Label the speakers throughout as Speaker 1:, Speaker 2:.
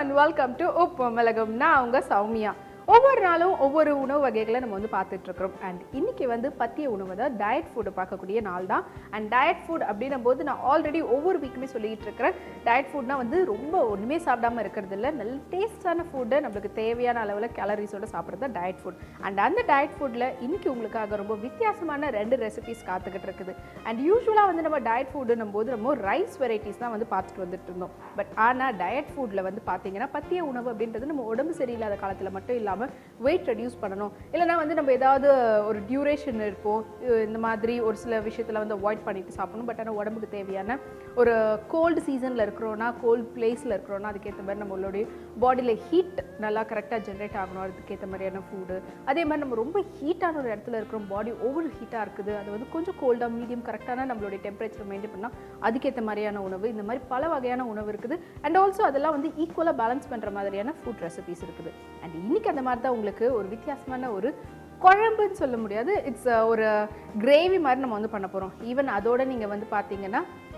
Speaker 1: and welcome to உப்பு மிளகும் நான் உங்க சௌமியா ஒவ்வொரு நாளும் ஒவ்வொரு உணவு வகைகளை நம்ம வந்து பார்த்துட்டு இருக்கிறோம் அண்ட் இன்னைக்கு வந்து பத்திய உணவு தான் டயட் ஃபுட் பார்க்கக்கூடிய நாள் தான் அண்ட் டயட் ஃபுட் அப்படின்னும் போது நான் ஆல்ரெடி ஒவ்வொரு வீக்குமே சொல்லிட்டு இருக்கிறேன் டயட் ஃபுட்னா வந்து ரொம்ப ஒன்றுமே சாப்பிடாம இருக்கிறது இல்லை நல்ல டேஸ்டான ஃபுட்டு நம்மளுக்கு தேவையான அளவில் கேலரிஸோட சாப்பிட்றது தான் டயட் ஃபுட் அண்ட் அந்த டயட் ஃபுட்டில் இன்னைக்கு உங்களுக்காக ரொம்ப வித்தியாசமான ரெண்டு ரெசிபிஸ் காத்துக்கிட்டு இருக்குது அண்ட் யூஸ்வலாக வந்து நம்ம டயட் ஃபுட்டுன்னும் போது நம்ம ரைஸ் வெரைட்டிஸ் தான் வந்து பார்த்துட்டு வந்துட்டு இருந்தோம் பட் ஆனால் டயட் ஃபுட்டில் வந்து பார்த்தீங்கன்னா பத்திய உணவு அப்படின்றது நம்ம உடம்பு சரியில்லாத காலத்தில் மட்டும் இல்லாமல் வெயிட் ரெடியூஸ் பண்ணணும் இல்லைனா வந்து நம்ம ஏதாவது ஒரு டியூரேஷன் இருப்போம் இ- இந்த மாதிரி ஒரு சில விஷயத்தில் வந்து அவாய்ட் பண்ணிட்டு சாப்பிடணும் பட் ஆனால் உடம்புக்கு தேவையான ஒரு கோல்டு சீசனில் இருக்கிறோன்னா கோல்டு பிளேஸில் இருக்கிறோன்னா அதுக்கேற்ற மாதிரி நம்மளுடைய பாடியில் ஹீட் நல்லா கரெக்டாக ஜென்ரேட் ஆகணும் அதுக்கேற்ற மாதிரியான ஃபுட்டு அதே மாதிரி நம்ம ரொம்ப ஹீட்டான ஒரு இடத்துல இருக்கிறோம் பாடி ஓவர் ஹீட்டாக இருக்குது அது வந்து கொஞ்சம் கோல்டாக மீடியம் கரெக்டான நம்மளுடைய டெம்பரேச்சர் மெயின்டைன் பண்ணால் அதுக்கேற்ற மாதிரியான உணவு இந்த மாதிரி பல வகையான உணவு இருக்குது அண்ட் ஆல்சோ அதெல்லாம் வந்து ஈக்குவலாக பேலன்ஸ் பண்ணுற மாதிரியான ஃபுட் ரெசிபிஸ் இருக்குது அண்ட் இன்னைக்கு அந்த மாதிரி தான் உங்களுக்கு ஒரு வித்தியாசமான ஒரு குழம்புன்னு சொல்ல முடியாது இட்ஸ் ஒரு கிரேவி மாதிரி நம்ம வந்து பண்ண போகிறோம் ஈவன் அதோட நீங்கள் வந்து பார்த்தீங்கன்னா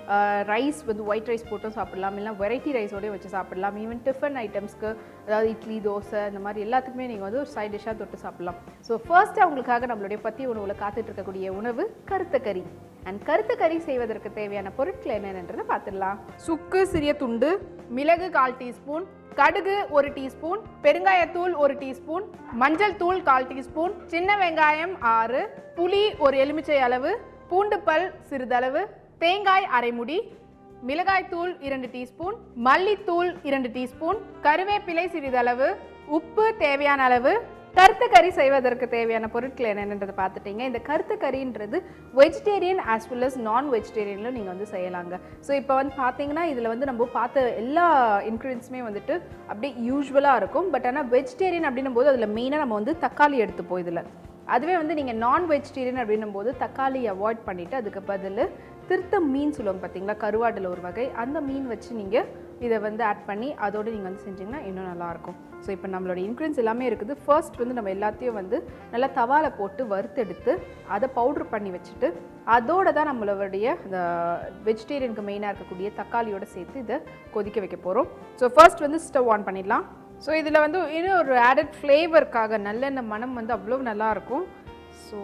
Speaker 1: ரைஸ் வந்து ஒயிட் ரைஸ் போட்டும் சாப்பிடலாம் இல்லை வெரைட்டி ரைஸோடய வச்சு சாப்பிடலாம் ஈவன் டிஃபன் ஐட்டம்ஸ்க்கு அதாவது இட்லி தோசை இந்த மாதிரி எல்லாத்துக்குமே நீங்கள் வந்து ஒரு சைட் டிஷ்ஷாக தொட்டு சாப்பிடலாம் ஸோ ஃபர்ஸ்ட்டாக உங்களுக்காக நம்மளுடைய பத்திய உணவில் காத்துட்டு இருக்கக்கூடிய உணவு கருத்த கறி அண்ட் கருத்த கறி செய்வதற்கு தேவையான பொருட்கள் என்னென்னன்றதை பார்த்துடலாம் சுக்கு சிறிய துண்டு மிளகு கால் டீஸ்பூன் கடுகு ஒரு டீஸ்பூன் பெருங்காயத்தூள் ஒரு டீஸ்பூன் மஞ்சள் தூள் கால் டீஸ்பூன் சின்ன வெங்காயம் ஆறு புளி ஒரு எலுமிச்சை அளவு பூண்டு பல் சிறிதளவு தேங்காய் அரைமுடி மிளகாய்த்தூள் இரண்டு டீஸ்பூன் மல்லித்தூள் இரண்டு டீஸ்பூன் கருவேப்பிலை சிறிதளவு உப்பு தேவையான அளவு கருத்து கறி செய்வதற்கு தேவையான பொருட்கள் என்னென்னது பார்த்துட்டீங்க இந்த கருத்து கறின்றது vegetarian as well as non வெஜிடேரியனிலும் நீங்கள் வந்து செய்யலாங்க ஸோ இப்போ வந்து பார்த்தீங்கன்னா இதில் வந்து நம்ம பார்த்த எல்லா இன்க்ரீடியன்ஸுமே வந்துட்டு அப்படியே யூஸ்வலாக இருக்கும் பட் ஆனால் வெஜிடேரியன் அப்படின்னும் போது அதில் மெயினாக நம்ம வந்து தக்காளி எடுத்துப்போம் இதில் அதுவே வந்து நீங்கள் நான் வெஜிடேரியன் அப்படின்னும் போது தக்காளி அவாய்ட் பண்ணிவிட்டு அதுக்கு பதில் திருத்த மீன் சொல்லுவாங்க பார்த்தீங்களா கருவாடில் ஒரு வகை அந்த மீன் வச்சு நீங்கள் இதை வந்து ஆட் பண்ணி அதோடு நீங்கள் வந்து செஞ்சிங்கன்னா இன்னும் நல்லாயிருக்கும் ஸோ இப்போ நம்மளோட இன்க்ரீடியன்ஸ் எல்லாமே இருக்குது ஃபர்ஸ்ட் வந்து நம்ம எல்லாத்தையும் வந்து நல்லா தவால போட்டு வறுத்தெடுத்து அதை பவுட்ரு பண்ணி வச்சுட்டு அதோட தான் நம்மளுடைய இந்த வெஜிடேரியனுக்கு மெயினாக இருக்கக்கூடிய தக்காளியோட சேர்த்து இதை கொதிக்க வைக்க போகிறோம் ஸோ ஃபர்ஸ்ட் வந்து ஸ்டவ் ஆன் பண்ணிடலாம் ஸோ இதில் வந்து இன்னும் ஒரு ஆடட் ஃப்ளேவருக்காக நல்லெண்ணெய் மனம் வந்து அவ்வளோ நல்லா இருக்கும் ஸோ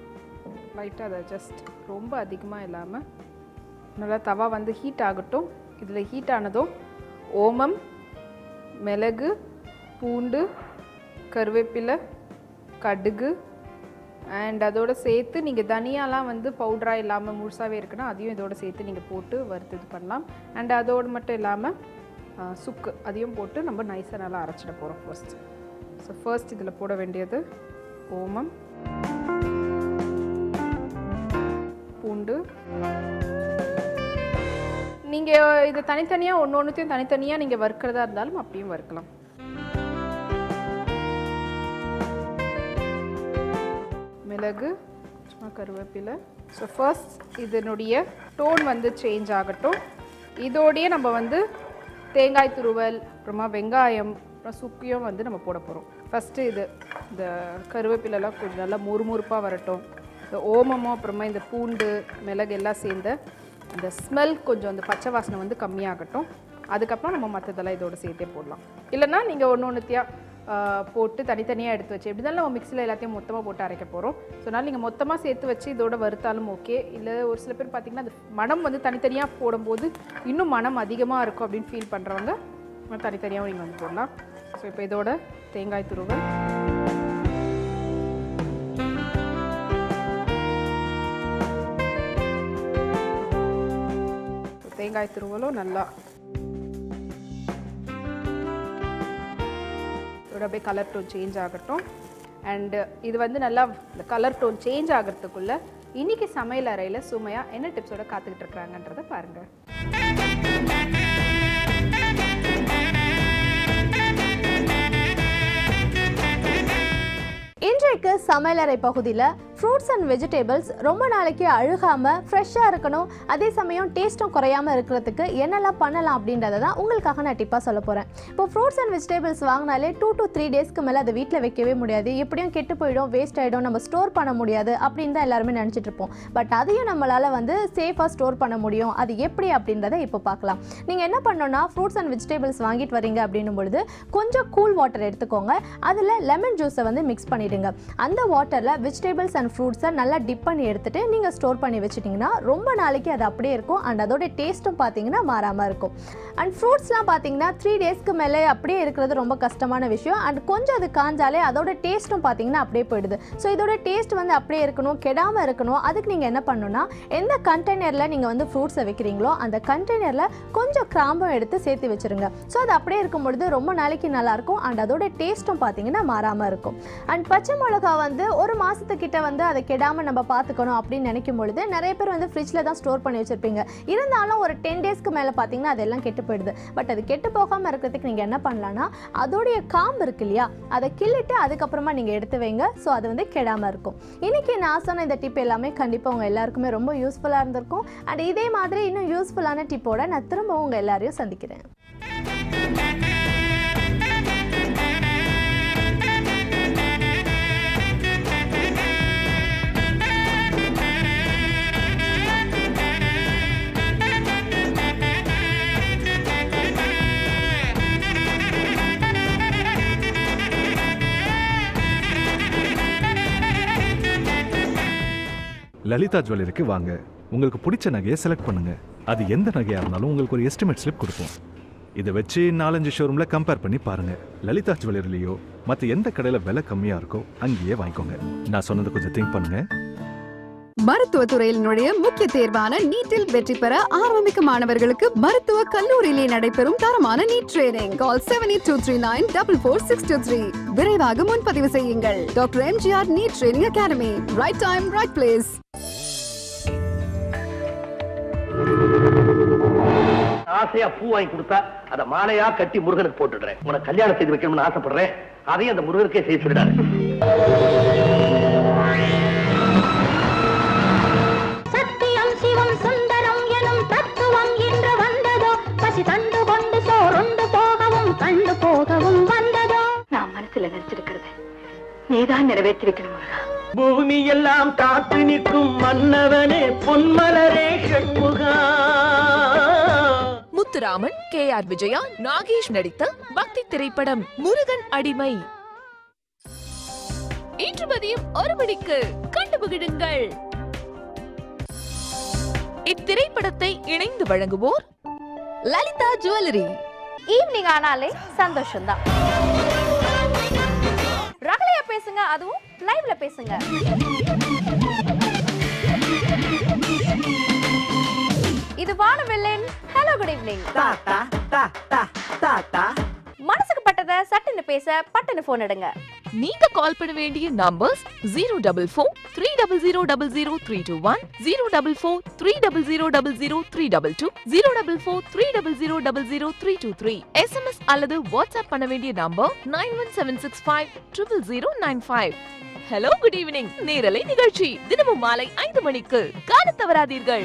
Speaker 1: லைட்டாக அதை ஜஸ்ட் ரொம்ப அதிகமாக இல்லாமல் நல்லா தவா வந்து ஹீட் ஆகட்டும் இதில் ஹீட் ஆனதும் ஓமம் மிளகு பூண்டு கருவேப்பிலை கடுகு அண்ட் அதோட சேர்த்து நீங்கள் தனியாலாம் வந்து பவுடராக இல்லாமல் முழுசாகவே இருக்குன்னா அதையும் இதோட சேர்த்து நீங்கள் போட்டு வறுத்து இது பண்ணலாம் அண்ட் அதோடு மட்டும் இல்லாமல் ஆ, சுக்கு அதையும் போட்டு நம்ம நைஸாக நல்லா அரைச்சிட போகிறோம் ஃபர்ஸ்ட் ஸோ ஃபர்ஸ்ட் இதில் போட வேண்டியது ஓமம் பூண்டு நீங்கள் இது தனித்தனியாக ஒன்று ஒன்றுத்தையும் தனித்தனியாக நீங்கள் வறுக்கிறதா இருந்தாலும் அப்படியும் வறுக்கலாம் மிளகு சும்மா கருவேப்பிலை ஸோ ஃபர்ஸ்ட் இதனுடைய டோன் வந்து சேஞ்ச் ஆகட்டும் இதோடையே நம்ம வந்து தேங்காய் துருவல் அப்புறமா வெங்காயம் அப்புறம் சுக்கியும் வந்து நம்ம போட போகிறோம் ஃபஸ்ட்டு இது இந்த கருவேப்பிலெல்லாம் கொஞ்சம் நல்லா முறுமுறுப்பாக வரட்டும் இந்த ஓமமும் அப்புறமா இந்த பூண்டு மிளகு எல்லாம் சேர்ந்து இந்த ஸ்மெல் கொஞ்சம் அந்த பச்சை வாசனை வந்து கம்மியாகட்டும் அதுக்கப்புறம் நம்ம மற்றதெல்லாம் இதோட சேர்த்தே போடலாம் இல்லைன்னா நீங்கள் ஒன்று ஒன்றுத்தையாக போட்டு தனித்தனியாக எடுத்து வச்சு எப்படி நம்ம மிக்சியில் எல்லாத்தையும் மொத்தமாக போட்டு அரைக்க போகிறோம் ஸோ அதனால் நீங்கள் மொத்தமாக சேர்த்து வச்சு இதோட வறுத்தாலும் ஓகே இல்லை ஒரு சில பேர் பார்த்தீங்கன்னா அது மனம் வந்து தனித்தனியாக போடும்போது இன்னும் மனம் அதிகமாக இருக்கும் அப்படின்னு ஃபீல் பண்ணுறவங்க தனித்தனியாகவும் நீங்கள் வந்து போடலாம் ஸோ இப்போ இதோட தேங்காய் துருவல் தேங்காய் துருவலும் நல்லா இதோட அப்படியே கலர் டோன் சேஞ்ச் ஆகட்டும் அண்டு இது வந்து நல்லா இந்த கலர் டோன் சேஞ்ச் ஆகிறதுக்குள்ள இன்னைக்கு சமையல் அறையில் சுமையாக என்ன டிப்ஸோட காத்துக்கிட்டு இருக்கிறாங்கன்றதை பாருங்கள்
Speaker 2: இன்றைக்கு சமையலறை பகுதியில் ஃப்ரூட்ஸ் அண்ட் வெஜிடபிள்ஸ் ரொம்ப நாளைக்கு அழுகாமல் ஃப்ரெஷ்ஷாக இருக்கணும் அதே சமயம் டேஸ்ட்டும் குறையாமல் இருக்கிறதுக்கு என்னெல்லாம் பண்ணலாம் அப்படின்றத தான் உங்களுக்காக நான் டிப்பாக சொல்ல போகிறேன் இப்போ ஃப்ரூட்ஸ் அண்ட் வெஜிடபிள்ஸ் வாங்கினாலே டூ to த்ரீ டேஸ்க்கு மேலே அதை வீட்டில் வைக்கவே முடியாது எப்படியும் கெட்டு போயிடும் வேஸ்ட் ஆகிடும் நம்ம ஸ்டோர் பண்ண முடியாது அப்படின்னு தான் எல்லாருமே நினச்சிட்டு இருப்போம் பட் அதையும் நம்மளால் வந்து சேஃபாக ஸ்டோர் பண்ண முடியும் அது எப்படி அப்படின்றத இப்போ பார்க்கலாம் நீங்கள் என்ன பண்ணணும்னா ஃப்ரூட்ஸ் அண்ட் வெஜிடபிள்ஸ் வாங்கிட்டு வரீங்க அப்படின்னும் பொழுது கொஞ்சம் கூல் வாட்டர் எடுத்துக்கோங்க அதில் லெமன் ஜூஸை வந்து மிக்ஸ் பண்ணிடுங்க அந்த வாட்டரில் வெஜிடபிள்ஸ் அண்ட் ஃப்ரூட்ஸை நல்லா டிப் பண்ணி எடுத்துட்டு நீங்கள் ஸ்டோர் பண்ணி வச்சிட்டிங்கன்னா ரொம்ப நாளைக்கு அது அப்படியே இருக்கும் அண்ட் அதோட டேஸ்ட்டும் பார்த்தீங்கன்னா மாறாமல் இருக்கும் அண்ட் ஃப்ரூட்ஸ்லாம் பார்த்தீங்கன்னா த்ரீ டேஸ்க்கு மேலே அப்படியே இருக்கிறது ரொம்ப கஷ்டமான விஷயம் அண்ட் கொஞ்சம் அது காஞ்சாலே அதோட டேஸ்ட்டும் பார்த்தீங்கன்னா அப்படியே போயிடுது ஸோ இதோட டேஸ்ட் வந்து அப்படியே இருக்கணும் கெடாமல் இருக்கணும் அதுக்கு நீங்கள் என்ன பண்ணணும்னா எந்த கண்டெய்னரில் நீங்கள் வந்து ஃப்ரூட்ஸை வைக்கிறீங்களோ அந்த கண்டெய்னரில் கொஞ்சம் கிராம்பும் எடுத்து சேர்த்து வச்சுருங்க ஸோ அது அப்படியே இருக்கும் பொழுது ரொம்ப நாளைக்கு நல்லாயிருக்கும் அண்ட் அதோட டேஸ்ட்டும் பார்த்தீங்கன்னா மாறாமல் இருக்கும் அண்ட் பச்சை மிளகா வந்து ஒரு மாதத்துக்கிட்ட வந்து அதை கெடாமல் நம்ம பார்த்துக்கணும் அப்படின்னு நினைக்கும் பொழுது நிறைய பேர் வந்து ஃப்ரிட்ஜில் தான் ஸ்டோர் பண்ணி வச்சுருப்பீங்க இருந்தாலும் ஒரு டென் டேஸ்க்கு மேலே பார்த்தீங்கன்னா அதெல்லாம் கெட்டு போயிடுது பட் அது கெட்டு போகாமல் இருக்கிறதுக்கு நீங்கள் என்ன பண்ணலான்னா அதோடைய காம்பு இருக்கு இல்லையா அதை கிள்ளிட்டு அதுக்கப்புறமா நீங்கள் எடுத்து வைங்க ஸோ அது வந்து கெடாமல் இருக்கும் இன்றைக்கி நான் சொன்ன இந்த டிப் எல்லாமே கண்டிப்பாக உங்கள் எல்லாருக்குமே ரொம்ப யூஸ்ஃபுல்லாக இருந்திருக்கும் அண்ட் இதே மாதிரி இன்னும் யூஸ்ஃபுல்லான டிப்போட நான் திரும்ப உங்கள் எல்லாரையும் சந்திக்கிறேன்
Speaker 3: லலிதா ஜுவல்லரிக்கு வாங்க உங்களுக்கு பிடிச்ச நகையை செலக்ட் பண்ணுங்க அது எந்த நகையா இருந்தாலும் உங்களுக்கு ஒரு எஸ்டிமேட் ஸ்லிப் கொடுப்போம் இதை வச்சு நாலஞ்சு ஷோரூம்ல கம்பேர் பண்ணி பாருங்க லலிதா ஜுவல்லரிலேயோ மற்ற எந்த கடையில விலை கம்மியா இருக்கோ அங்கேயே வாங்கிக்கோங்க நான் சொன்னதை கொஞ்சம் திங்க் பண்ணுங்க
Speaker 4: மருத்துவ துறையில் நுழைய முக்கிய தேர்வான நீட்டில் வெற்றி பெற ஆரம்பிக்க மாணவர்களுக்கு மருத்துவ கல்லூரியிலே நடைபெறும் தரமான NEET training call seven eight two three nine double four six two three விரைவாக முன்பதிவு செய்யுங்கள் doctor MGR NEET training academy right time right place
Speaker 5: ஆசையா பூ வாங்கி கொடுத்தா அத மாலையா கட்டி முருகனுக்கு போட்டுடுறேன் உனக்கு கல்யாணம் செய்து வைக்கணும்னு ஆசைப்படுறேன் அதையும் அந்த முருகனுக்கே செய்ய சொல்லிடாரு
Speaker 6: சத்தியம் சிவம் சுந்தரம் எனும் தத்துவம் இன்று வந்ததோ பசி தண்டு கொண்டு சோறுண்டு போகவும் கண்டு போகவும் வந்ததோ
Speaker 7: நான் மனசுல நினைச்சிருக்கிறது நீதான் நிறைவேற்றி வைக்கணும் முருகா
Speaker 5: பூமி எல்லாம் காத்து நிற்கும் மன்னவனே பொன்மலரே ஷண்முகா
Speaker 8: முத்துராமன் கே ஆர் விஜயா நாகேஷ் நடித்த பக்தி திரைப்படம் முருகன் அடிமை இன்று மதியம் ஒரு மணிக்கு கண்டு மகிழுங்கள் இத்திரைப்படத்தை இணைந்து வழங்குவோர் லலிதா ஜுவல்லரி
Speaker 9: ஈவினிங் ஆனாலே சந்தோஷம்தான் ரகலையா பேசுங்க அதுவும் லைவ்ல பேசுங்க இது வானவில்லின் ஹலோ குட் ஈவினிங் மனசுக்கு பட்டதை சட்டுன்னு பேச பட்டுன்னு போன் எடுங்க
Speaker 8: நீங்க கால் பண்ண வேண்டிய numbers zero double four three double zero double zero three two one zero double four three double zero double zero three double two zero double four three double zero double zero three two three SMS அல்லது WhatsApp பண்ண வேண்டிய number nine one seven six five triple zero nine five hello good evening நேரலை நிகழ்ச்சி தினமும் மாலை ஐந்து மணிக்கு காணத் தவறாதீர்கள்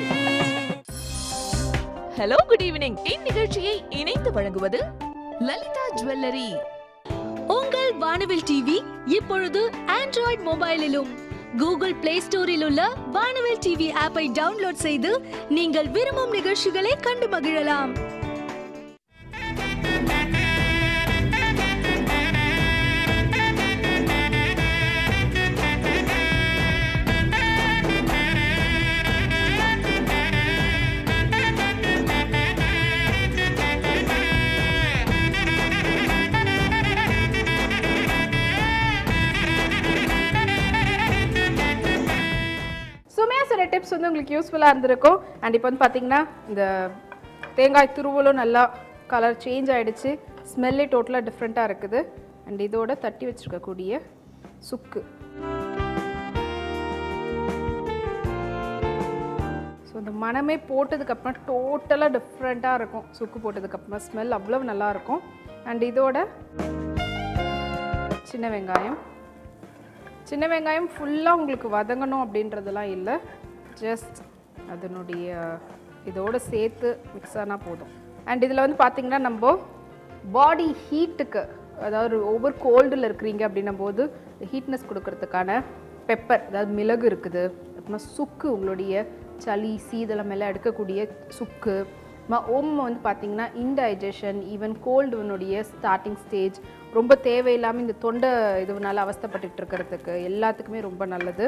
Speaker 8: ஹலோ குட் ஈவினிங் இந்நிகழ்ச்சியை இணைந்து வழங்குவது லலிதா ஜுவல்லரி
Speaker 10: உங்கள் வானவில் டிவி இப்பொழுது ஆண்ட்ராய்ட் மொபைலிலும் கூகுள் பிளே ஸ்டோரில் உள்ள வானவில் டிவி ஆப்பை டவுன்லோட் செய்து நீங்கள் விரும்பும் நிகழ்ச்சிகளை கண்டு மகிழலாம்
Speaker 1: சுமையா சில டிப்ஸ் வந்து உங்களுக்கு யூஸ்ஃபுல்லாக இருந்திருக்கும் அண்ட் இப்போ வந்து பார்த்தீங்கன்னா இந்த தேங்காய் துருவலும் நல்லா கலர் சேஞ்ச் ஆயிடுச்சு ஸ்மெல்லே டோட்டலாக டிஃப்ரெண்ட்டாக இருக்குது அண்ட் இதோட தட்டி வச்சிருக்கக்கூடிய சுக்கு ஸோ இந்த மணமே போட்டதுக்கப்புறம் டோட்டலாக டிஃப்ரெண்ட்டாக இருக்கும் சுக்கு போட்டதுக்கப்புறமா ஸ்மெல் அவ்வளோ நல்லா இருக்கும் அண்ட் இதோட சின்ன வெங்காயம் சின்ன வெங்காயம் ஃபுல்லாக உங்களுக்கு வதங்கணும் அப்படின்றதெல்லாம் இல்லை ஜஸ்ட் அதனுடைய இதோட சேர்த்து மிக்ஸ் ஆனால் போதும் அண்ட் இதில் வந்து பார்த்தீங்கன்னா நம்ம பாடி ஹீட்டுக்கு அதாவது ஒவ்வொரு கோல்டில் இருக்கிறீங்க அப்படின்னும் போது ஹீட்னஸ் கொடுக்கறதுக்கான பெப்பர் அதாவது மிளகு இருக்குது அப்புறமா சுக்கு உங்களுடைய சளி சீதளம் எல்லாம் எடுக்கக்கூடிய சுக்கு ம ஓமம் வந்து பார்த்தீங்கன்னா இன்டைஜஷன் ஈவன் கோல்டுனுடைய ஸ்டார்டிங் ஸ்டேஜ் ரொம்ப தேவையில்லாமல் இந்த தொண்டை இதுனால அவஸ்தைப்பட்டுட்டு இருக்கிறதுக்கு எல்லாத்துக்குமே ரொம்ப நல்லது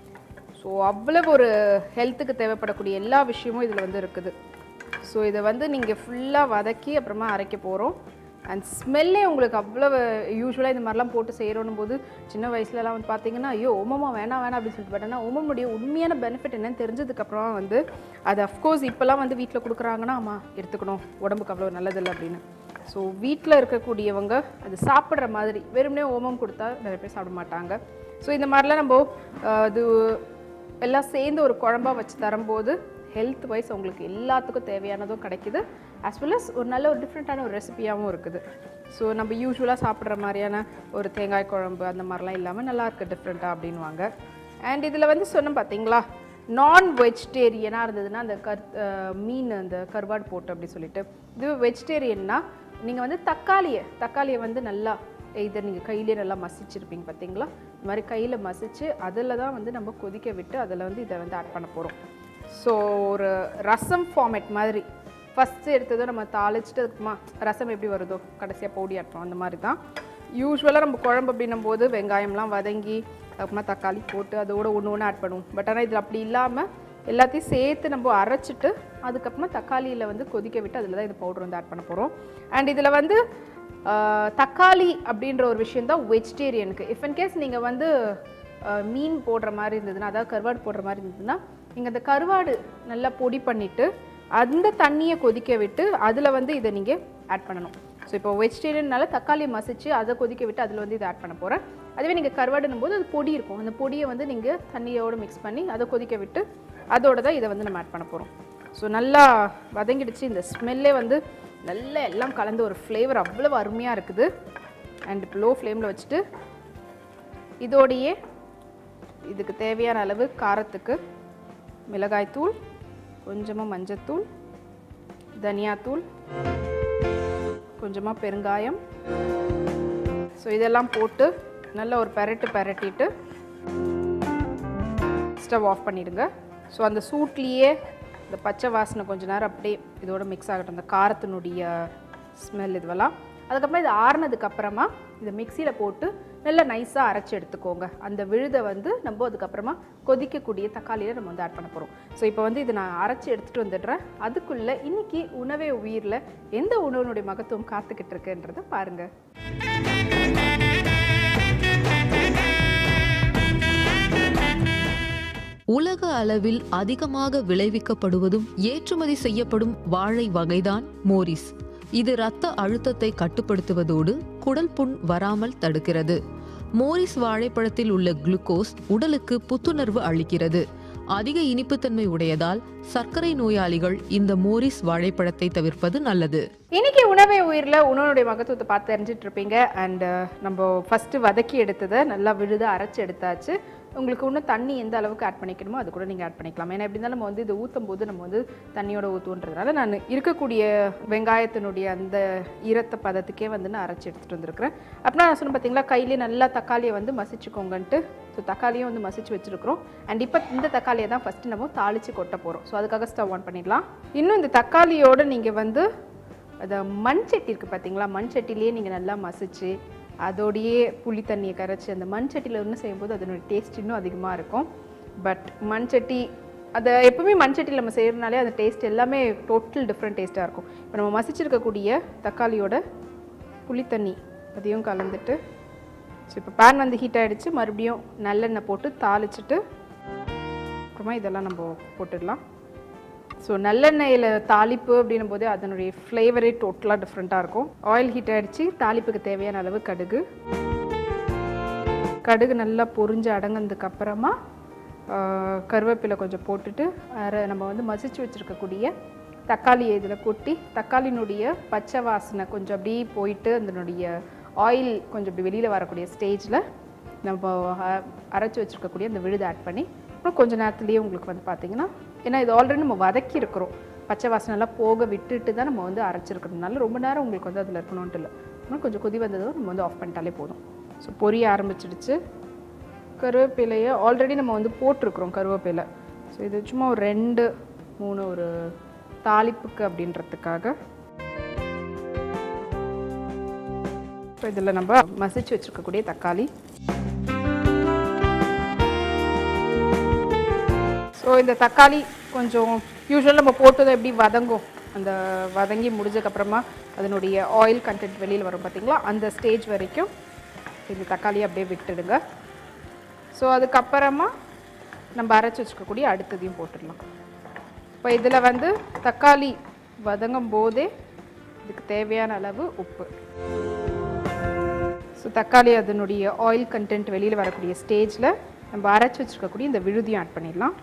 Speaker 1: ஸோ அவ்வளவு ஒரு ஹெல்த்துக்கு தேவைப்படக்கூடிய எல்லா விஷயமும் இதில் வந்து இருக்குது ஸோ இதை வந்து நீங்கள் ஃபுல்லாக வதக்கி அப்புறமா அரைக்க போகிறோம் அண்ட் ஸ்மெல்லே உங்களுக்கு அவ்வளவு யூஸ்வலாக இந்த மாதிரிலாம் போட்டு செய்கிறோன்னும் போது சின்ன வயசுலலாம் வந்து பார்த்தீங்கன்னா ஐயோ ஓமமா வேணாம் வேணாம் அப்படின்னு சொல்லிட்டு பட் ஆனால் ஓமமுடைய உண்மையான பெனிஃபிட் என்னன்னு தெரிஞ்சதுக்கப்புறமா வந்து அது அஃப்கோர்ஸ் இப்போல்லாம் வந்து வீட்டில் கொடுக்குறாங்கன்னா ஆமாம் எடுத்துக்கணும் உடம்புக்கு அவ்வளோ நல்லதில்லை அப்படின்னு ஸோ வீட்டில் இருக்கக்கூடியவங்க அது சாப்பிட்ற மாதிரி வெறுமனே ஓமம் கொடுத்தா நிறைய பேர் சாப்பிட மாட்டாங்க ஸோ இந்த மாதிரிலாம் நம்ம அஹ், இது எல்லாம் சேர்ந்து ஒரு குழம்பா வச்சு தரும்போது ஹெல்த் வைஸ் உங்களுக்கு எல்லாத்துக்கும் தேவையானதும் கிடைக்குது as well as ஒரு நல்ல ஒரு டிஃப்ரெண்ட்டான ஒரு ரெசிபியாகவும் இருக்குது ஸோ நம்ம யூஸ்வலாக சாப்பிட்ற மாதிரியான ஒரு தேங்காய் குழம்பு அந்த மாதிரிலாம் இல்லாமல் நல்லா இருக்கு டிஃப்ரெண்ட்டாக அப்படின்வாங்க அண்ட் இதில் வந்து சொன்னோம் பார்த்தீங்களா நான் வெஜிடேரியனாக இருந்ததுன்னா அந்த கர் அஹ் மீன் அந்த கருவாடு போட்டு அப்படி சொல்லிட்டு இது வெஜிடேரியன்னா நீங்கள் வந்து தக்காளியை தக்காளியை வந்து நல்லா இதை நீங்கள் கையிலே நல்லா மசிச்சிருப்பீங்க பார்த்தீங்களா இந்த மாதிரி கையில் மசிச்சு அதில் தான் வந்து நம்ம கொதிக்க விட்டு அதில் வந்து இதை வந்து ஆட் பண்ண போகிறோம் ஸோ ஒரு ரசம் ஃபார்மேட் மாதிரி ஃபஸ்ட்டு எடுத்ததும் நம்ம தாளிச்சிட்டு அதுக்குமா ரசம் எப்படி வருதோ கடைசியாக பொடி ஆட்டுறோம் அந்த மாதிரி தான் யூஸ்வலாக நம்ம குழம்பு அப்படின்னும் போது வெங்காயம்லாம் வதங்கி அப்புறமா தக்காளி போட்டு அதோட ஒன்று ஒன்று ஆட் பண்ணுவோம் பட் ஆனால் இதில் அப்படி இல்லாமல் எல்லாத்தையும் சேர்த்து நம்ம அரைச்சிட்டு அதுக்கப்புறமா தக்காளியில் வந்து கொதிக்க விட்டு அதில் தான் இது பவுடர் வந்து ஆட் பண்ண போகிறோம் அண்ட் இதில் வந்து ஆஹ், தக்காளி அப்படின்ற ஒரு விஷயம் தான் வெஜிடேரியனுக்கு இஃப் இன் கேஸ் நீங்கள் வந்து ஆஹ், மீன் போடுற மாதிரி இருந்ததுன்னா அதாவது கருவாடு போடுற மாதிரி இருந்ததுன்னா நீங்கள் அந்த கருவாடு நல்லா பொடி பண்ணிவிட்டு அந்த தண்ணியை கொதிக்க விட்டு அதில் வந்து இதை நீங்கள் ஆட் பண்ணணும் ஸோ இப்போ வெஜிடேரியன்னால தக்காளி மசிச்சு அதை கொதிக்க விட்டு அதில் வந்து இதை ஆட் பண்ண போகிறேன் அதுவே நீங்கள் கருவாடுனும் போது அது பொடி இருக்கும் அந்த பொடியை வந்து நீங்கள் தண்ணியோடு மிக்ஸ் பண்ணி அதை கொதிக்க விட்டு அதோட தான் இதை வந்து நம்ம ஆட் பண்ண போகிறோம் ஸோ நல்லா வதங்கிடுச்சு இந்த ஸ்மெல்லே வந்து நல்லா எல்லாம் கலந்து ஒரு ஃப்ளேவர் அவ்வளவு அருமையாக இருக்குது அண்ட் இப்போ லோ ஃப்ளேமில் வச்சுட்டு இதோடையே இதுக்கு தேவையான அளவு காரத்துக்கு மிளகாய்த்தூள் கொஞ்சமாக மஞ்சத்தூள் தனியாத்தூள் கொஞ்சமாக பெருங்காயம் ஸோ இதெல்லாம் போட்டு நல்ல ஒரு பெரட்டு பெரட்டிட்டு ஸ்டவ் ஆஃப் பண்ணிடுங்க ஸோ அந்த சூட்லேயே இந்த பச்சை வாசனை கொஞ்ச நேரம் அப்படியே இதோட மிக்ஸ் ஆகட்டும் அந்த காரத்தினுடைய ஸ்மெல் இதுவெல்லாம் அதுக்கப்புறம் இது ஆறுனதுக்கு அப்புறமா இதை மிக்சியில் போட்டு நல்லா நைஸாக அரைச்சி எடுத்துக்கோங்க அந்த விழுதை வந்து நம்ம அதுக்கப்புறமா கொதிக்கக்கூடிய தக்காளியில் நம்ம வந்து ஆட் பண்ண போகிறோம் ஸோ இப்போ வந்து இதை நான் அரைச்சி எடுத்துகிட்டு வந்துடுறேன் அதுக்குள்ளே இன்னைக்கு உணவே உயிரில் எந்த உணவினுடைய மகத்துவம் காத்துக்கிட்டு இருக்குன்றதை பாருங்கள்
Speaker 11: உலக அளவில் அதிகமாக விளைவிக்கப்படுவதும் ஏற்றுமதி செய்யப்படும் வாழை வகைதான் மோரிஸ் இது இரத்த அழுத்தத்தை கட்டுப்படுத்துவதோடு குடல் புண் வராமல் தடுக்கிறது மோரிஸ் வாழைப்பழத்தில் உள்ள குளுக்கோஸ் உடலுக்கு புத்துணர்வு அளிக்கிறது அதிக இனிப்புத்தன்மை உடையதால் சர்க்கரை நோயாளிகள் இந்த மோரிஸ் வாழைப்பழத்தை தவிர்ப்பது நல்லது
Speaker 1: இன்னைக்கு உணவே உயிரில் உணவுடைய மகத்துவத்தை பார்த்து தெரிஞ்சிட்டு இருப்பீங்க அண்ட் நம்ம ஃபஸ்ட்டு வதக்கி எடுத்ததை நல்லா விழுத அரைச்சி எடுத்தாச்சு உங்களுக்கு இன்னும் தண்ணி எந்த அளவுக்கு ஆட் பண்ணிக்கணுமோ அது கூட நீங்கள் ஆட் பண்ணிக்கலாம் ஏன்னா எப்படி இருந்தாலும் நம்ம வந்து இது ஊற்றும் போது நம்ம வந்து தண்ணியோட ஊற்றுன்றதுனால நான் இருக்கக்கூடிய வெங்காயத்தினுடைய அந்த ஈரத்த பதத்துக்கே வந்து நான் அரைச்சி எடுத்துகிட்டு வந்திருக்கிறேன் அப்படின்னா நான் சொன்னேன் பார்த்தீங்களா கையிலே நல்லா தக்காளியை வந்து மசிச்சுக்கோங்கன்ட்டு ஸோ தக்காளியும் வந்து மசிச்சு வச்சுருக்கிறோம் அண்ட் இப்போ இந்த தக்காளியை தான் ஃபஸ்ட்டு நம்ம தாளித்து கொட்ட போகிறோம் ஸோ அதுக்காக ஸ்டவ் ஆன் பண்ணிடலாம் இன்னும் இந்த தக்காளியோடு நீங்கள் வந்து அதை மண் சட்டி இருக்குது பார்த்தீங்களா மண் சட்டிலேயே நீங்கள் நல்லா மசிச்சு அதோடையே புளி தண்ணியை கரைச்சி அந்த மண் சட்டியில் ஒன்று செய்யும்போது அதனுடைய டேஸ்ட் இன்னும் அதிகமாக இருக்கும் பட் மண் சட்டி அதை எப்பவுமே மண் சட்டியில் நம்ம செய்கிறனாலே அந்த டேஸ்ட் எல்லாமே டோட்டல் டிஃப்ரெண்ட் டேஸ்ட்டாக இருக்கும் இப்போ நம்ம மசிச்சிருக்கக்கூடிய தக்காளியோட புளி தண்ணி அதையும் கலந்துட்டு ஸோ இப்போ பேன் வந்து ஹீட் ஆகிடுச்சு மறுபடியும் நல்லெண்ணெய் போட்டு தாளிச்சிட்டு அப்புறமா இதெல்லாம் நம்ம போட்டுடலாம் ஸோ நல்லெண்ணெயில் தாளிப்பு அப்படின்னும் போது அதனுடைய ஃப்ளேவரே டோட்டலாக டிஃப்ரெண்ட்டாக இருக்கும் ஆயில் ஹீட் ஆகிடுச்சு தாளிப்புக்கு தேவையான அளவு கடுகு கடுகு நல்லா பொரிஞ்சு அடங்கினதுக்கு அப்புறமா ஆஹ், கருவேப்பிலை கொஞ்சம் போட்டுட்டு அரை நம்ம வந்து மசிச்சு வச்சுருக்கக்கூடிய தக்காளியை இதில் கொட்டி தக்காளினுடைய பச்சை வாசனை கொஞ்சம் அப்படியே போயிட்டு அதனுடைய ஆயில் கொஞ்சம் இப்படி வெளியில் வரக்கூடிய ஸ்டேஜில் நம்ம அ- அரைச்சு வச்சுருக்கக்கூடிய அந்த விழுதை ஆட் பண்ணி அப்புறம் கொஞ்ச நேரத்துலேயே உங்களுக்கு வந்து பார்த்தீங்கன்னா ஏன்னா இது ஆல்ரெடி நம்ம வதக்கி இருக்கிறோம் பச்சை வாசனைலாம் போக விட்டுட்டு தான் நம்ம வந்து அரைச்சிருக்கிறதுனால ரொம்ப நேரம் உங்களுக்கு வந்து அதில் இருக்கணும்ட்டு இல்லை இன்னும் கொஞ்சம் கொதி வந்ததும் நம்ம வந்து ஆஃப் பண்ணிட்டாலே போதும் ஸோ பொரிய ஆரம்பிச்சிடுச்சு கருவேப்பிலையை ஆல்ரெடி நம்ம வந்து போட்டிருக்கிறோம் கருவேப்பிலை ஸோ இது சும்மா ஒரு ரெண்டு மூணு ஒரு தாளிப்புக்கு அப்படின்றதுக்காக இப்போ இதில் நம்ம மசிச்சு வச்சுருக்கக்கூடிய தக்காளி ஸோ இந்த தக்காளி கொஞ்சம் யூஸ்வல் நம்ம போட்டதை எப்படி வதங்கும் அந்த வதங்கி முடிஞ்சதுக்கப்புறமா அதனுடைய ஆயில் கண்டென்ட் வெளியில் வரும் பார்த்தீங்களா அந்த ஸ்டேஜ் வரைக்கும் இந்த தக்காளியை அப்படியே விட்டுடுங்க ஸோ அதுக்கப்புறமா நம்ம அரைச்சி வச்சுக்கக்கூடிய அடுத்ததையும் போட்டுடலாம் இப்போ இதில் வந்து தக்காளி வதங்கும் போதே இதுக்கு தேவையான அளவு உப்பு ஸோ தக்காளி அதனுடைய ஆயில் கண்டென்ட் வெளியில் வரக்கூடிய ஸ்டேஜில் நம்ம அரைச்சி வச்சுருக்கக்கூடிய இந்த விழுதியும் ஆட் பண்ணிடலாம்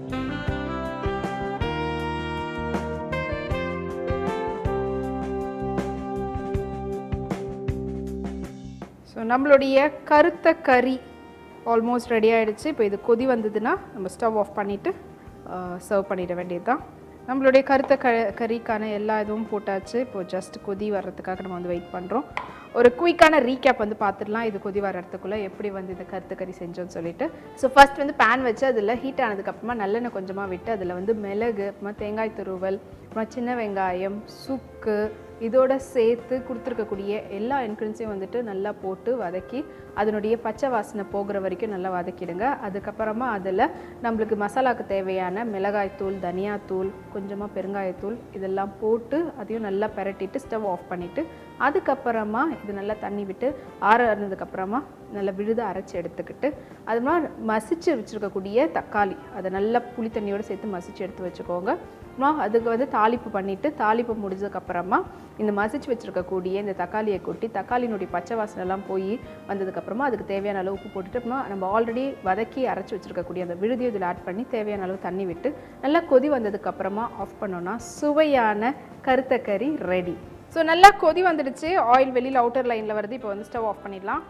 Speaker 1: ஸோ நம்மளுடைய கருத்த கறி ஆல்மோஸ்ட் ரெடி ஆயிடுச்சு இப்போ இது கொதி வந்ததுன்னா நம்ம ஸ்டவ் ஆஃப் பண்ணிவிட்டு சர்வ் பண்ணிட வேண்டியது தான் நம்மளுடைய கருத்த க கறிக்கான எல்லா இதுவும் போட்டாச்சு இப்போ ஜஸ்ட் கொதி வர்றதுக்காக நம்ம வந்து வெயிட் பண்ணுறோம் ஒரு குயிக்கான ரீகேப் வந்து பார்த்துடலாம் இது கொதி வர்றதுக்குள்ளே எப்படி வந்து இந்த கருத்து கறி செஞ்சோன்னு சொல்லிட்டு ஸோ ஃபர்ஸ்ட் வந்து பேன் வச்சு அதில் ஹீட் ஆனதுக்கப்புறமா நல்லெண்ணெய் கொஞ்சமாக விட்டு அதில் வந்து மிளகு அப்புறமா தேங்காய் துருவல் அப்புறமா சின்ன வெங்காயம் சுக்கு இதோட சேர்த்து கொடுத்துருக்கக்கூடிய எல்லா இன்க்ரீடியன்ஸையும் வந்துட்டு நல்லா போட்டு வதக்கி அதனுடைய பச்சை வாசனை போகிற வரைக்கும் நல்லா வதக்கிடுங்க அதுக்கப்புறமா அதில் நம்மளுக்கு மசாலாக்கு தேவையான மிளகாய்த்தூள் தனியாத்தூள் கொஞ்சமாக பெருங்காயத்தூள் இதெல்லாம் போட்டு அதையும் நல்லா பெரட்டிட்டு ஸ்டவ் ஆஃப் பண்ணிவிட்டு அதுக்கப்புறமா இது நல்லா தண்ணி விட்டு ஆற ஆறுனதுக்கப்புறமா நல்லா விழுத அரைச்சி எடுத்துக்கிட்டு அது மாதிரி மசிச்சு வச்சுருக்கக்கூடிய தக்காளி அதை நல்லா புளி தண்ணியோடு சேர்த்து மசிச்சு எடுத்து வச்சுக்கோங்க அப்புறம் அதுக்கு வந்து தாளிப்பு பண்ணிவிட்டு தாளிப்பு முடிஞ்சதுக்கப்புறமா இந்த மசிச்சு வச்சுருக்கக்கூடிய இந்த தக்காளியை கொட்டி தக்காளியினுடைய பச்சை வாசனைலாம் போய் வந்ததுக்கப்புறமா அதுக்கு தேவையான அளவு உப்பு போட்டுட்டு அப்புறமா நம்ம ஆல்ரெடி வதக்கி அரைச்சி வச்சுருக்கக்கூடிய அந்த விழுதியை இதில் ஆட் பண்ணி தேவையான அளவு தண்ணி விட்டு நல்லா கொதி வந்ததுக்கப்புறமா ஆஃப் பண்ணோன்னா சுவையான கருத்தக்கறி ரெடி ஸோ நல்லா கொதி வந்துடுச்சு ஆயில் வெளியில் அவுட்டர் லைனில் வருது இப்போ வந்து ஸ்டவ் ஆஃப் பண்ணிடலாம்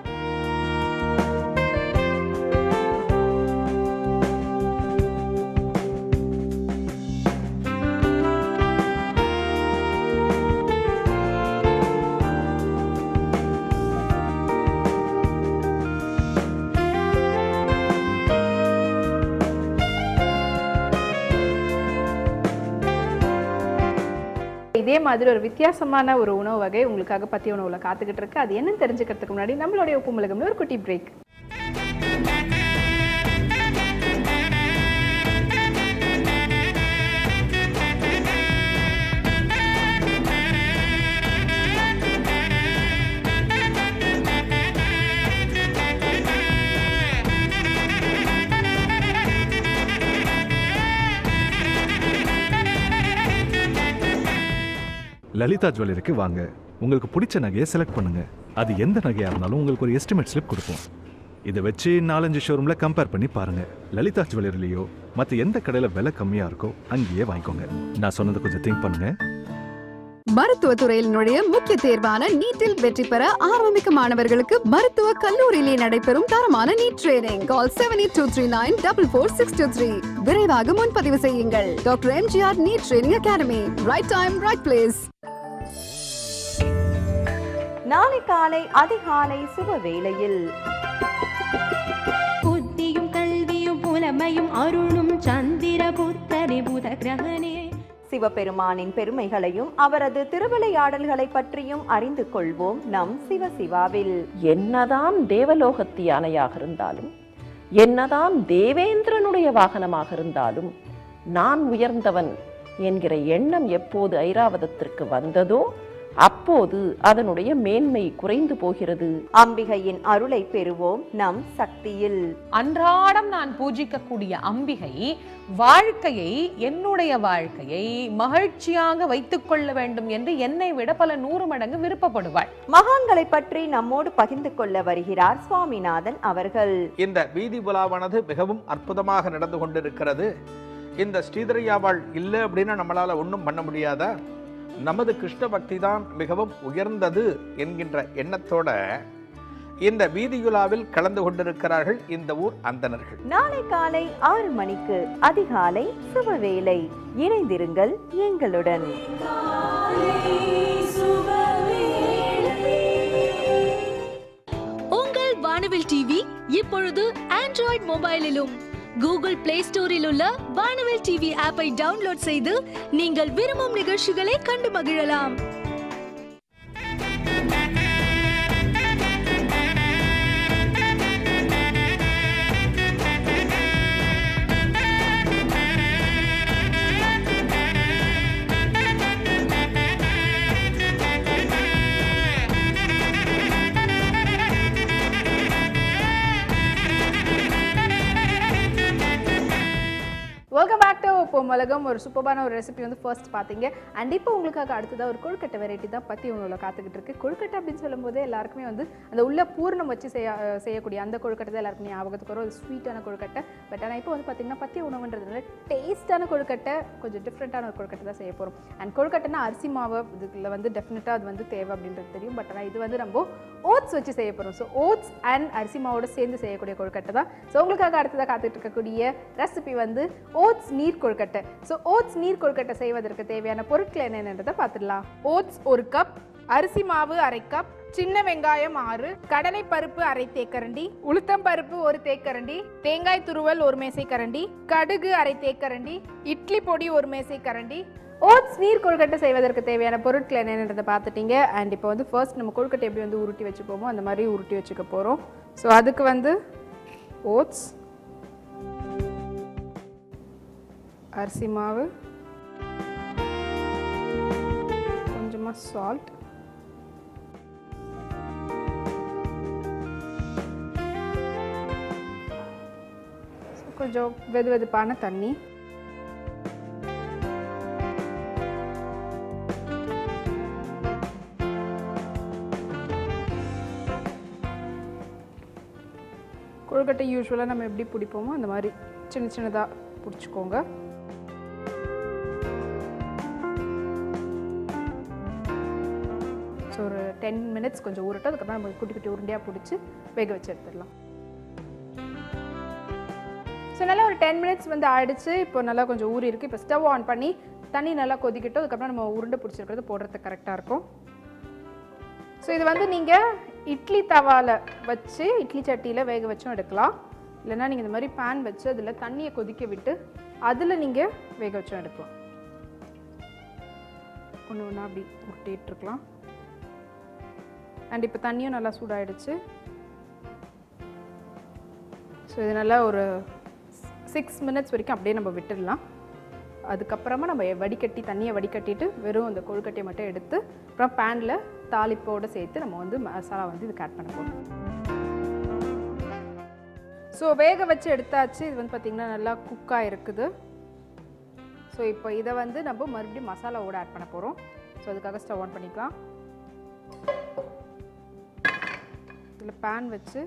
Speaker 1: இதே மாதிரி ஒரு வித்தியாசமான ஒரு உணவு வகை உங்களுக்காக பத்திய உணவுல காத்துக்கிட்டு இருக்கு அது என்னன்னு தெரிஞ்சுக்கிறதுக்கு முன்னாடி நம்மளுடைய உப்பு மிளகும்ல ஒரு குட்டி பிரேக்
Speaker 3: லலிதா ஜுவல்லரிக்கு வாங்க உங்களுக்கு பிடிச்ச நகையை செலக்ட் பண்ணுங்க அது எந்த நகையா இருந்தாலும் உங்களுக்கு ஒரு எஸ்டிமேட் ஸ்லிப் கொடுப்போம் இதை வச்சு நாலஞ்சு ஷோரூம்ல கம்பேர் பண்ணி பாருங்க லலிதா ஜுவல்லரிலேயோ மற்ற எந்த கடையில விலை கம்மியா இருக்கோ அங்கேயே வாங்கிக்கோங்க நான் சொன்னதை கொஞ்சம் திங்க் பண்ணுங்க
Speaker 4: மருத்துவத்துறையில் நுழைய முக்கிய தேர்வான நீட்டில் வெற்றி பெற ஆரம்பிக்க மாணவர்களுக்கு மருத்துவ கல்லூரியிலே நடைபெறும் தரமான NEET training call seven eight two three nine double four six two three விரைவாக முன்பதிவு செய்யுங்கள் doctor MGR NEET training academy right time right place
Speaker 12: நாளை காலை அதிகாலை சுப வேளையில்
Speaker 6: புத்தியும் கல்வியும் புலமையும் அருளும் சந்திர புத்தரி புத கிரகனே
Speaker 12: சிவபெருமானின் பெருமைகளையும் அவரது திருவிளையாடல்களை பற்றியும் அறிந்து கொள்வோம் நம் சிவசிவாவில்
Speaker 13: என்னதான் தேவலோகத்து யானையாக இருந்தாலும் என்னதான் தேவேந்திரனுடைய வாகனமாக இருந்தாலும் நான் உயர்ந்தவன் என்கிற எண்ணம் எப்போது ஐராவதத்திற்கு வந்ததோ அப்போது அதனுடைய மேன்மை குறைந்து போகிறது
Speaker 12: அம்பிகையின் அருளை பெறுவோம் நம் சக்தியில்
Speaker 14: அன்றாடம் நான் பூஜிக்கக்கூடிய அம்பிகை வாழ்க்கையை என்னுடைய வாழ்க்கையை மகிழ்ச்சியாக வைத்துக் கொள்ள வேண்டும் என்று என்னை விட பல நூறு மடங்கு விருப்பப்படுவாள்
Speaker 12: மகான்களை பற்றி நம்மோடு பகிர்ந்து கொள்ள வருகிறார் சுவாமிநாதன் அவர்கள்
Speaker 15: இந்த வீதி புலாவானது மிகவும் அற்புதமாக நடந்து கொண்டிருக்கிறது இந்த ஸ்ரீதரையாவாள் இல்லை அப்படின்னு நம்மளால ஒன்றும் பண்ண முடியாதா நமது கிருஷ்ண பக்தி தான் மிகவும் உயர்ந்தது என்கின்ற எண்ணத்தோட இந்த வீதியுலாவில் கலந்து கொண்டிருக்கிறார்கள் இந்த ஊர் அந்தணர்கள்
Speaker 12: நாளை காலை ஆறு மணிக்கு அதிகாலை சுபவேளை இணைந்திருங்கள் எங்களுடன்
Speaker 10: உங்கள் வானவில் டிவி இப்பொழுது ஆண்ட்ராய்ட் மொபைலிலும் கூகுள் பிளே ஸ்டோரில் உள்ள வானவில் டிவி ஆப்பை டவுன்லோட் செய்து நீங்கள் விரும்பும் நிகழ்ச்சிகளை கண்டு மகிழலாம்
Speaker 1: வெல்கம் பேக் டு பொம்மலகம் ஒரு சூப்பரான ஒரு ரெசிபி வந்து ஃபர்ஸ்ட் பார்த்தீங்க அண்ட் இப்போ உங்களுக்காக அடுத்ததாக ஒரு கொழுக்கட்டை வெரைட்டி தான் பற்றி உங்களை காத்துக்கிட்டு இருக்கு கொழுக்கட்டை அப்படின்னு சொல்லும்போது எல்லாருக்குமே வந்து அந்த உள்ள பூர்ணம் வச்சு செய்ய அஹ் செய்யக்கூடிய அந்த கொழுக்கட்டை தான் எல்லாருக்கும் ஞாபகத்துக்கு வரும் அது ஸ்வீட்டான கொழுக்கட்டை பட் ஆனால் இப்போ வந்து பார்த்தீங்கன்னா பத்திய உணவுன்றதுனால டேஸ்டான கொழுக்கட்டை கொஞ்சம் டிஃப்ரெண்ட்டான ஒரு கொழுக்கட்டை தான் செய்ய போகிறோம் அண்ட் கொழுக்கட்டைனா அரிசி மாவு இதுல வந்து டெஃபினட்டாக அது வந்து தேவை அப்படின்றது தெரியும் பட் ஆனால் இது வந்து நம்ம ஓட்ஸ் வச்சு செய்ய போகிறோம் ஸோ ஓட்ஸ் அண்ட் அரிசி மாவோட சேர்ந்து செய்யக்கூடிய கொழுக்கட்டை தான் ஸோ உங்களுக்காக அடுத்ததாக காத்துட்டு இருக்கக்கூடிய ரெசிபி வந்து ஓட்ஸ் நீர் கொழுக்கட்டை ஸோ ஓட்ஸ் நீர் கொழுக்கட்டை செய்வதற்கு தேவையான பொருட்கள் என்னென்னதை பார்த்துடலாம் ஓட்ஸ் ஒரு கப் அரிசி மாவு அரை கப் சின்ன வெங்காயம் ஆறு கடலை பருப்பு அரை தேக்கரண்டி உளுத்தம் பருப்பு ஒரு தேக்கரண்டி தேங்காய் துருவல் ஒரு மேசை கரண்டி கடுகு அரை தேக்கரண்டி இட்லி பொடி ஒரு மேசை கரண்டி ஓட்ஸ் நீர் கொழுக்கட்டை செய்வதற்கு தேவையான பொருட்கள் என்னென்னதை பார்த்துட்டீங்க அண்ட் இப்போ வந்து ஃபர்ஸ்ட் நம்ம கொழுக்கட்டை எப்படி வந்து உருட்டி வச்சுப்போமோ அந்த மாதிரி உருட்டி வச்சுக்க போகிறோம் ஸோ அதுக்கு வந்து ஓட்ஸ் அரிசி மாவு கொஞ்சமாக சால்ட் கொஞ்சம் வெது வெதுப்பான தண்ணி கொழுக்கட்டை யூஸ்வலாக நம்ம எப்படி பிடிப்போமோ அந்த மாதிரி சின்ன சின்னதாக பிடிச்சிக்கோங்க ஸோ ஒரு டென் மினிட்ஸ் கொஞ்சம் ஊறட்டும் அதுக்கப்புறம் நம்ம குட்டி குட்டி உருண்டையாக பிடிச்சி வேக வச்சு எடுத்துடலாம் ஸோ நல்லா ஒரு டென் மினிட்ஸ் வந்து ஆயிடுச்சு இப்போ நல்லா கொஞ்சம் ஊறி இருக்குது இப்போ ஸ்டவ் ஆன் பண்ணி தண்ணி நல்லா கொதிக்கட்டும் அதுக்கப்புறம் நம்ம உருண்டை பிடிச்சிருக்கிறது போடுறதுக்கு கரெக்டாக இருக்கும் ஸோ இது வந்து நீங்கள் இட்லி தவாவில் வச்சு இட்லி சட்டியில் வேக வச்சும் எடுக்கலாம் இல்லைன்னா நீங்கள் இந்த மாதிரி பேன் வச்சு அதில் தண்ணியை கொதிக்க விட்டு அதில் நீங்கள் வேக வச்சும் எடுக்கலாம் ஒன்று ஒன்றா அப்படி உருட்டிட்டு இருக்கலாம் அண்ட் இப்போ தண்ணியும் நல்லா சூடாயிடுச்சு ஸோ இது நல்லா ஒரு சிக்ஸ் மினிட்ஸ் வரைக்கும் அப்படியே நம்ம விட்டுடலாம் அதுக்கப்புறமா நம்ம வடிகட்டி தண்ணியை வடிகட்டிட்டு வெறும் அந்த கொழுக்கட்டையை மட்டும் எடுத்து அப்புறம் பேனில் தாளிப்போடு சேர்த்து நம்ம வந்து மசாலா வந்து இதுக்கு ஆட் பண்ண போகிறோம் ஸோ வேக வச்சு எடுத்தாச்சு இது வந்து பார்த்திங்கன்னா நல்லா குக்காக இருக்குது ஸோ இப்போ இதை வந்து நம்ம மறுபடியும் மசாலாவோட ஆட் பண்ண போகிறோம் ஸோ அதுக்காக ஸ்டவ் ஆன் பண்ணிக்கலாம் இதில் பேன் வச்சு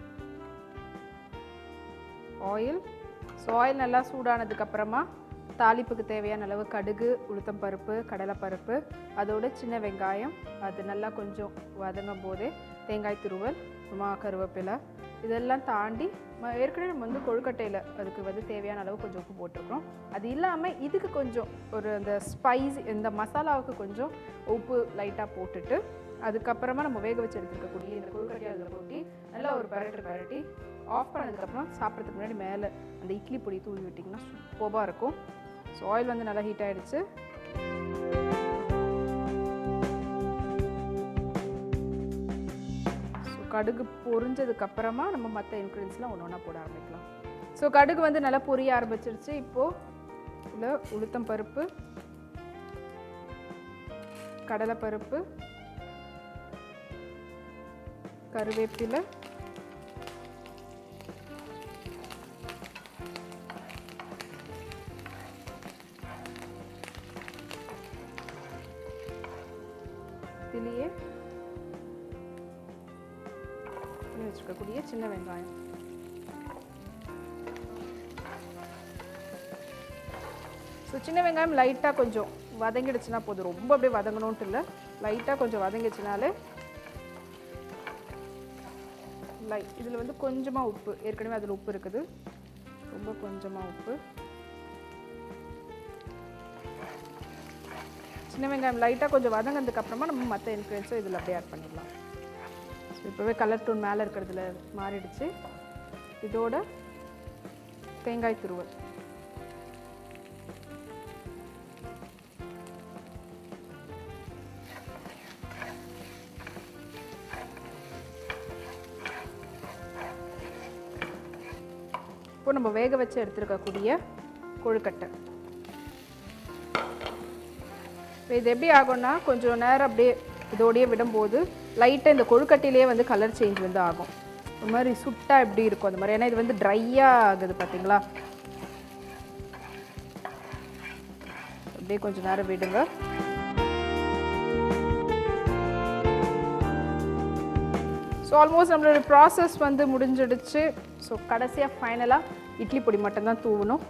Speaker 1: ஆயில் ஸோ ஆயில் நல்லா சூடானதுக்கப்புறமா தாளிப்புக்கு தேவையான அளவு கடுகு உளுத்தம் பருப்பு கடலைப்பருப்பு அதோட சின்ன வெங்காயம் அது நல்லா கொஞ்சம் வதங்கும் போதே தேங்காய் துருவல் அப்புறமா கருவேப்பிலை இதெல்லாம் தாண்டி ம- ஏற்கனவே நம்ம வந்து கொழுக்கட்டையில் அதுக்கு வந்து தேவையான அளவு கொஞ்சம் உப்பு போட்டிருக்கிறோம் அது இல்லாமல் இதுக்கு கொஞ்சம் ஒரு அந்த ஸ்பைஸ் இந்த மசாலாவுக்கு கொஞ்சம் உப்பு லைட்டாக போட்டுட்டு அதுக்கப்புறமா நம்ம வேக வச்சு எடுத்துருக்கக்கூடிய இந்த கொழுக்கட்டையை அதில் கொட்டி நல்லா ஒரு பரட்டு பரட்டி ஆஃப் பண்ணதுக்கப்புறம் சாப்பிட்றதுக்கு முன்னாடி மேலே அந்த இட்லி பொடி தூவி விட்டிங்கன்னா சூப்பராக இருக்கும் ஸோ ஆயில் வந்து நல்லா ஹீட் ஆயிடுச்சு ஸோ கடுகு பொரிஞ்சதுக்கு அப்புறமா நம்ம மற்ற இன்க்ரீடியன்ஸ்லாம் ஒன்று ஒன்றா போட ஆரம்பிக்கலாம் ஸோ கடுகு வந்து நல்லா பொரிய ஆரம்பிச்சிருச்சு இப்போது உள்ள உளுத்தம் பருப்பு கடலைப்பருப்பு கருவேப்பிலை இதுலேயே பண்ணி வச்சுக்கக்கூடிய சின்ன வெங்காயம் ஸோ சின்ன வெங்காயம் லைட்டாக கொஞ்சம் வதங்கிடுச்சுன்னா போதும் ரொம்ப அப்படியே வதங்கணுன்ட்டு இல்லை லைட்டாக கொஞ்சம் வதங்கிச்சுனாலே லை இதில் வந்து கொஞ்சமாக உப்பு ஏற்கனவே அதில் உப்பு இருக்குது ரொம்ப கொஞ்சமாக உப்பு சின்ன வெங்காயம் லைட்டாக கொஞ்சம் வதங்கினதுக்கு அப்புறமா நம்ம மற்ற இன்க்ரீடியன்ஸும் இதில் அப்படியே ஆட் பண்ணிடலாம் ஸோ இப்போவே கலர் டோன் மேலே இருக்கிறதுல மாறிடுச்சு இதோட தேங்காய் துருவல் இப்போ நம்ம வேக வச்சு எடுத்துருக்கக்கூடிய கொழுக்கட்டை இப்போ இது எப்படி ஆகும்னா கொஞ்சம் நேரம் அப்படியே இதோடயே விடும்போது லைட்டாக இந்த கொழுக்கட்டையிலே வந்து கலர் சேஞ்ச் வந்து ஆகும் ஒரு மாதிரி சுட்டா எப்படி இருக்கும் அந்த மாதிரி ஏன்னா இது வந்து ட்ரையாக ஆகுது பார்த்தீங்களா அப்படியே கொஞ்சம் நேரம் விடுங்க ஸோ ஆல்மோஸ்ட் நம்மளோட ப்ராசஸ் வந்து முடிஞ்சிடுச்சு ஸோ கடைசியாக ஃபைனலாக இட்லி பொடி மட்டும்தான் தூவணும்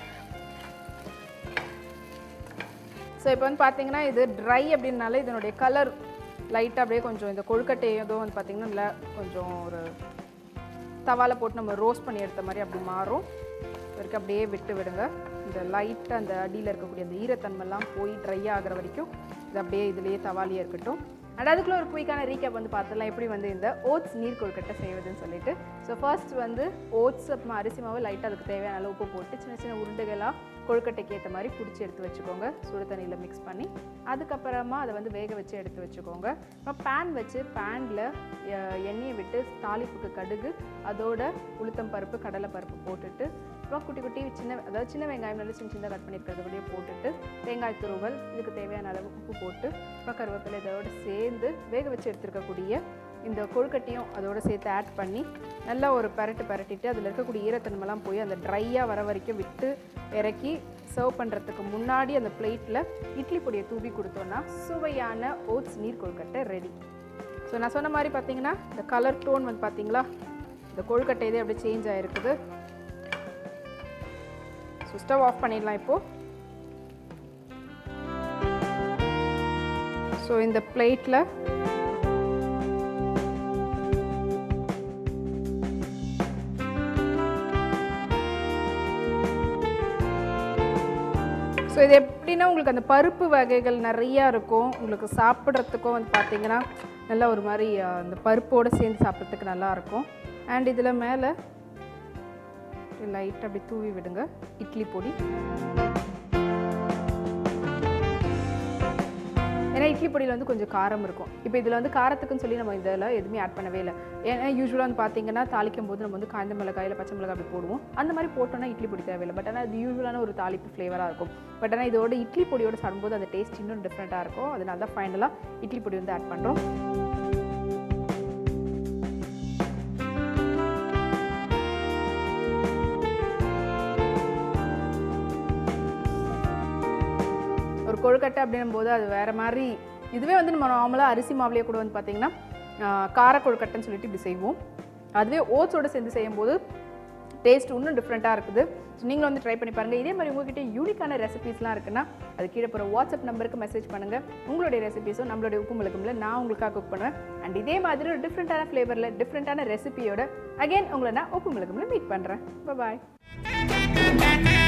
Speaker 1: ஸோ இப்போ வந்து பார்த்தீங்கன்னா இது ட்ரை அப்படின்னால இதனுடைய கலர் லைட்டாக அப்படியே கொஞ்சம் இந்த கொழுக்கட்டை ஏதோ வந்து பார்த்தீங்கன்னா நல்லா கொஞ்சம் ஒரு தவால போட்டு நம்ம ரோஸ்ட் பண்ணி எடுத்த மாதிரி அப்படி மாறும் வரைக்கும் அப்படியே விட்டு விடுங்க இந்த லைட்டாக அந்த அடியில் இருக்கக்கூடிய அந்த ஈரத்தன்மைலாம் போய் ட்ரை ஆகிற வரைக்கும் இது அப்படியே இதுலேயே தவாலியே இருக்கட்டும் அண்ட் அதுக்குள்ள ஒரு குயிக்கான ரீகேப் வந்து பார்த்துடலாம் எப்படி வந்து இந்த ஓட்ஸ் நீர் கொழுக்கட்டை செய்வதுன்னு சொல்லிட்டு ஸோ ஃபர்ஸ்ட் வந்து ஓட்ஸ் அப்புறமா அரிசி மாவு லைட்டாக அதுக்கு தேவையான அளவு உப்பு போட்டு சின்ன சின்ன உருண்டைகளாக கொழுக்கட்டைக்கு ஏற்ற மாதிரி பிடிச்சி எடுத்து வச்சுக்கோங்க சுடு தண்ணியில் மிக்ஸ் பண்ணி அதுக்கப்புறமா அதை வந்து வேக வச்சு எடுத்து வச்சுக்கோங்க அப்புறம் பேன் வச்சு பேனில் எண்ணெயை விட்டு தாளிப்புக்கு கடுகு அதோட உளுத்தம் பருப்பு கடலை பருப்பு போட்டுட்டு அப்புறம் குட்டி குட்டி சின்ன அதாவது சின்ன வெங்காயம் நல்லா சின்ன சின்ன கட் பண்ணியிருக்கிறது கூடயே போட்டுட்டு தேங்காய் துருவல் இதுக்கு தேவையான அளவு உப்பு போட்டு அப்புறம் கருவேப்பிலை இதோட சேர்ந்து வேக வச்சு எடுத்துருக்கக்கூடிய இந்த கொழுக்கட்டையும் அதோட சேர்த்து ஆட் பண்ணி நல்லா ஒரு பரட்டு பரட்டிட்டு அதில் இருக்கக்கூடிய ஈரத்தன்மைலாம் போய் அந்த ட்ரையாக வர வரைக்கும் விட்டு இறக்கி சர்வ் பண்ணுறதுக்கு முன்னாடி அந்த பிளேட்டில் இட்லி பொடியை தூவி கொடுத்தோன்னா சுவையான ஓட்ஸ் நீர் கொழுக்கட்டை ரெடி ஸோ நான் சொன்ன மாதிரி பார்த்தீங்கன்னா இந்த கலர் டோன் வந்து பார்த்தீங்களா இந்த கொழுக்கட்டை இதே அப்படியே சேஞ்ச் ஆகிருக்குது ஸோ ஸ்டவ் ஆஃப் பண்ணிடலாம் இப்போது ஸோ இந்த பிளேட்டில் ஸோ இது எப்படின்னா உங்களுக்கு அந்த பருப்பு வகைகள் நிறையா இருக்கும் உங்களுக்கு சாப்பிட்றதுக்கும் வந்து பார்த்தீங்கன்னா நல்லா ஒரு மாதிரி அஹ், அந்த பருப்போடு சேர்ந்து சாப்பிட்றதுக்கு நல்லா இருக்கும் அண்ட் இதில் மேலே லைட்டாக அப்படி தூவி விடுங்க இட்லி பொடி ஏன்னா இட்லி பொடியில் வந்து கொஞ்சம் காரம் இருக்கும் இப்போ இதில் வந்து காரத்துக்குன்னு சொல்லி நம்ம இதில் எதுவுமே ஆட் பண்ணவே இல்லை ஏன்னா யூஸ்வலாக வந்து பார்த்தீங்கன்னா தாளிக்கும் போது நம்ம வந்து காய்ந்த மிளகாய் இல்லை பச்சை மிளகாய் அப்படி போடுவோம் அந்த மாதிரி போட்டோம்னா இட்லி பொடி தேவையில்லை பட் ஆனால் அது யூஸ்வலான ஒரு தாளிப்பு ஃப்ளேவராக இருக்கும் பட் ஆனால் இதோட இட்லி பொடியோட சாப்பிடும்போது அந்த டேஸ்ட் இன்னும் டிஃப்ரெண்ட்டாக இருக்கும் அதனால தான் ஃபைனலாக இட்லி பொடி வந்து ஆட் பண்ணுறோம் ஒரு கொழுக்கட்டை அப்படின்னும் போது அது வேறு மாதிரி இதுவே வந்து நம்ம நார்மலாக அரிசி மாவுலேயே கூட வந்து பார்த்திங்கன்னா ஆஹ், கார கொழுக்கட்டைன்னு சொல்லிட்டு இப்படி செய்வோம் அதுவே ஓட்ஸோட சேர்ந்து செய்யும்போது டேஸ்ட் இன்னும் டிஃப்ரெண்ட்டாக இருக்குது ஸோ நீங்களும் வந்து ட்ரை பண்ணி பாருங்கள் இதே மாதிரி உங்ககிட்ட யூனிக்கான ரெசிபீஸ்லாம் இருக்குன்னா அது கீழே போகிற வாட்ஸ்அப் நம்பருக்கு மெசேஜ் பண்ணுங்கள் உங்களுடைய ரெசிபீஸும் நம்மளுடைய உப்பு மிளகும்ல நான் உங்களுக்காக குக் பண்ணுவேன் அண்ட் இதே மாதிரி ஒரு டிஃப்ரெண்ட்டான ஃப்ளேவரில் டிஃப்ரெண்ட்டான ரெசிபியோட அகைன் உங்களை நான் உப்பு மிளகும்ல மீட் பண்ணுறேன் பாய்